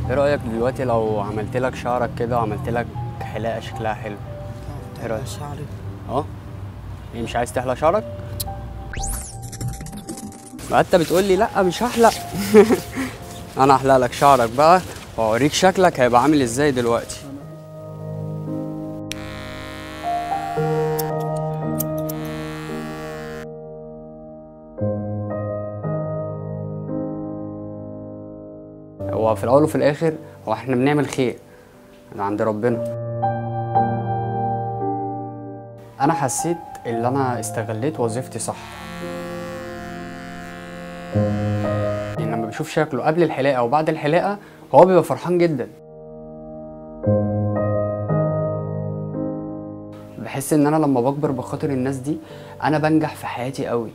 ايه رايك دلوقتي لو عملت لك شعرك كده وعملت لك حلاقه شكلها حلو ايه رايك شعري اه ايه مش عايز تحلق شعرك ما انت بتقول لي لا مش هحلق انا احلق لك شعرك بقى واوريك شكلك هيبقى عامل ازاي دلوقتي هو في الاول وفي الاخر هو احنا بنعمل خير من عند ربنا انا حسيت ان انا استغليت وظيفتي صح يعني لما بشوف شكله قبل الحلاقه وبعد الحلاقه هو بيبقى فرحان جدا بحس ان انا لما بكبر بخاطر الناس دي انا بنجح في حياتي قوي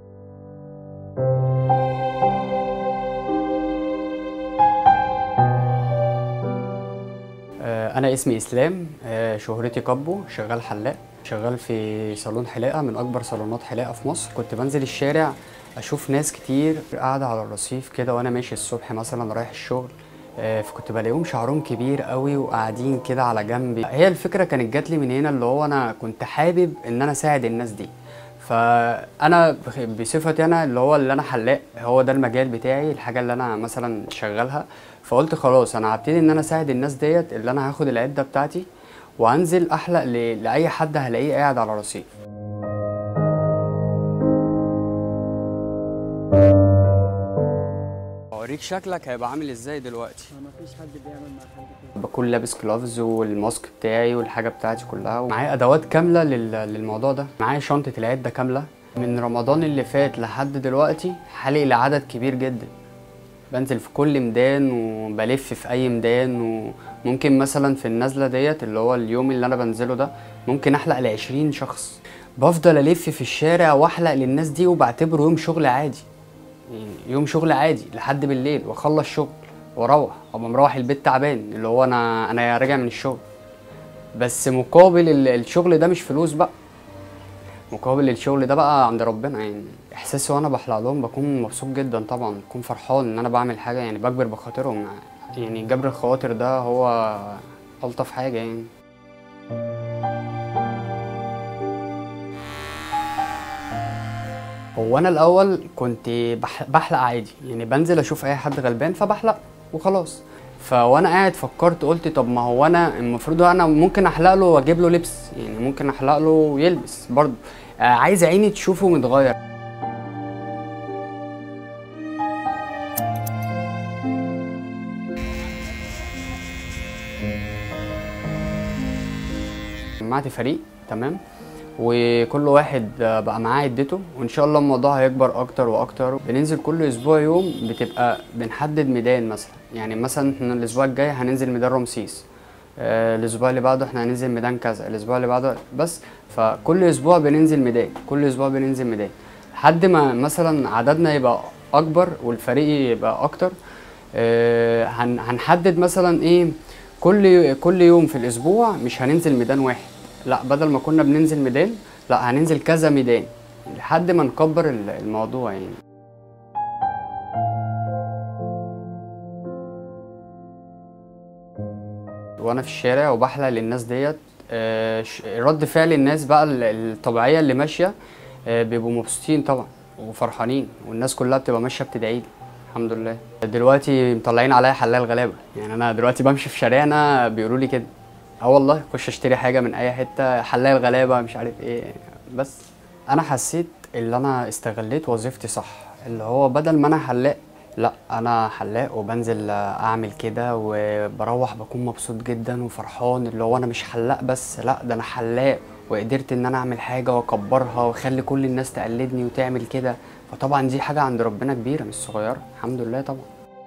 آه، انا اسمي اسلام آه، شهرتي كابو شغال حلاق شغال في صالون حلاقه من اكبر صالونات حلاقه في مصر كنت بنزل الشارع اشوف ناس كتير قاعده على الرصيف كده وانا ماشي الصبح مثلا رايح الشغل آه، فكنت بلاقيهم شعرهم كبير قوي وقاعدين كده على جنب هي الفكره كانت جات لي من هنا اللي هو انا كنت حابب ان انا اساعد الناس دي فانا بخ- بصفتي انا اللي هو اللي انا حلاق هو ده المجال بتاعي الحاجه اللي انا مثلا شغالها فقلت خلاص انا هبتدي ان انا اساعد الناس ديت اللي انا هاخد العده بتاعتي وانزل احلق ل... لاي حد هلاقيه قاعد على رصيف اوريك شكلك هيبقى عامل ازاي دلوقتي ما فيش حد بيعمل مع حد كده بكون لابس كلافز والماسك بتاعي والحاجه بتاعتي كلها ومعايا ادوات كامله لل... للموضوع ده معايا شنطه العده كامله من رمضان اللي فات لحد دلوقتي حالق لعدد كبير جدا بنزل في كل ميدان وبلف في اي ميدان وممكن مثلا في النزله ديت اللي هو اليوم اللي انا بنزله ده ممكن احلق ل 20 شخص بفضل الف في الشارع واحلق للناس دي وبعتبره يوم شغل عادي يعني يوم شغل عادي لحد بالليل واخلص شغل واروح ابقى مروح البيت تعبان اللي هو انا انا راجع من الشغل بس مقابل ال- الشغل ده مش فلوس بقى مقابل الشغل ده بقى عند ربنا يعني احساسي وانا بحلق لهم بكون مبسوط جدا طبعا بكون فرحان ان انا بعمل حاجه يعني بكبر بخاطرهم يعني جبر الخواطر ده هو الطف حاجه يعني هو انا الاول كنت بح- بحلق عادي يعني بنزل اشوف اي حد غلبان فبحلق وخلاص فوانا قاعد فكرت قلت طب ما هو انا المفروض انا ممكن احلق له واجيب له لبس يعني ممكن احلق له ويلبس برضه آه، عايز عيني تشوفه متغير جمعت فريق تمام وكل واحد بقى معاه عدته وان شاء الله الموضوع هيكبر اكتر واكتر بننزل كل اسبوع يوم بتبقى بنحدد ميدان مثلا يعني مثلا احنا الاسبوع الجاي هننزل ميدان رمسيس آه، الاسبوع اللي بعده احنا هننزل ميدان كذا الاسبوع اللي بعده بس فكل اسبوع بننزل ميدان كل اسبوع بننزل ميدان لحد ما مثلا عددنا يبقى اكبر والفريق يبقى اكتر آه، هن- هنحدد مثلا ايه كل كل يوم في الاسبوع مش هننزل ميدان واحد لا بدل ما كنا بننزل ميدان لا هننزل كذا ميدان لحد ما نكبر ال- الموضوع يعني وانا في الشارع وبحلق للناس ديت آه، ش- رد فعل الناس بقى ال- الطبيعيه اللي ماشيه آه، بيبقوا مبسوطين طبعا وفرحانين والناس كلها بتبقى ماشيه بتدعي لي الحمد لله دلوقتي مطلعين عليا حلال غلابه يعني انا دلوقتي بمشي في شارعنا بيقولوا لي كده اه والله اخش اشتري حاجه من اي حته حلال غلابه مش عارف ايه بس انا حسيت ان انا استغليت وظيفتي صح اللي هو بدل ما انا حلاق لا انا حلاق وبنزل اعمل كده وبروح بكون مبسوط جدا وفرحان اللي هو انا مش حلاق بس لا ده انا حلاق وقدرت ان انا اعمل حاجه واكبرها واخلي كل الناس تقلدني وتعمل كده فطبعا دي حاجه عند ربنا كبيره مش صغيره الحمد لله طبعا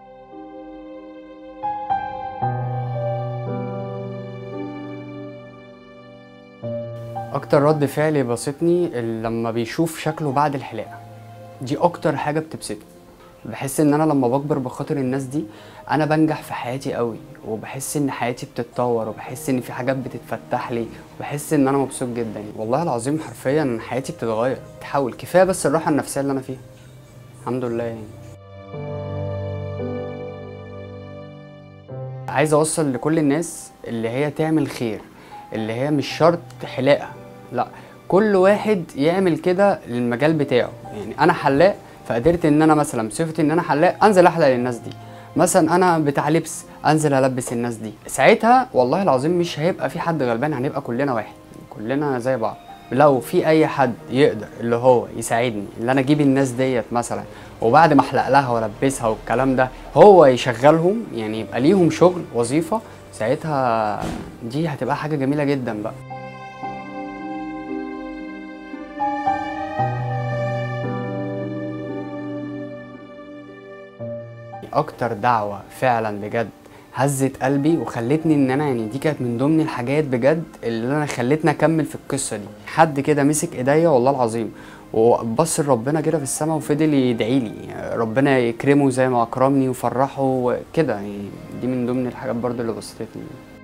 اكتر رد فعل بسطني لما بيشوف شكله بعد الحلاقه دي اكتر حاجه بتبسطني بحس ان انا لما بكبر بخاطر الناس دي انا بنجح في حياتي قوي وبحس ان حياتي بتتطور وبحس ان في حاجات بتتفتح لي وبحس ان انا مبسوط جدا والله العظيم حرفيا حياتي بتتغير بتتحول كفايه بس الراحه النفسيه اللي انا فيها الحمد لله يعني عايز اوصل لكل الناس اللي هي تعمل خير اللي هي مش شرط حلاقه لا كل واحد يعمل كده للمجال بتاعه يعني انا حلاق فقدرت ان انا مثلا بصفتي ان انا حلاق انزل احلق للناس دي مثلا انا بتاع لبس انزل البس الناس دي ساعتها والله العظيم مش هيبقى في حد غلبان هنبقى كلنا واحد كلنا زي بعض لو في اي حد يقدر اللي هو يساعدني اللي انا اجيب الناس ديت مثلا وبعد ما احلق لها والبسها والكلام ده هو يشغلهم يعني يبقى ليهم شغل وظيفه ساعتها دي هتبقى حاجه جميله جدا بقى اكتر دعوه فعلا بجد هزت قلبي وخلتني ان انا يعني دي كانت من ضمن الحاجات بجد اللي انا خلتني اكمل في القصه دي حد كده مسك ايديا والله العظيم وبص لربنا كده في السماء وفضل يدعي لي ربنا يكرمه زي ما اكرمني وفرحه وكده يعني دي من ضمن الحاجات برضو اللي بسطتني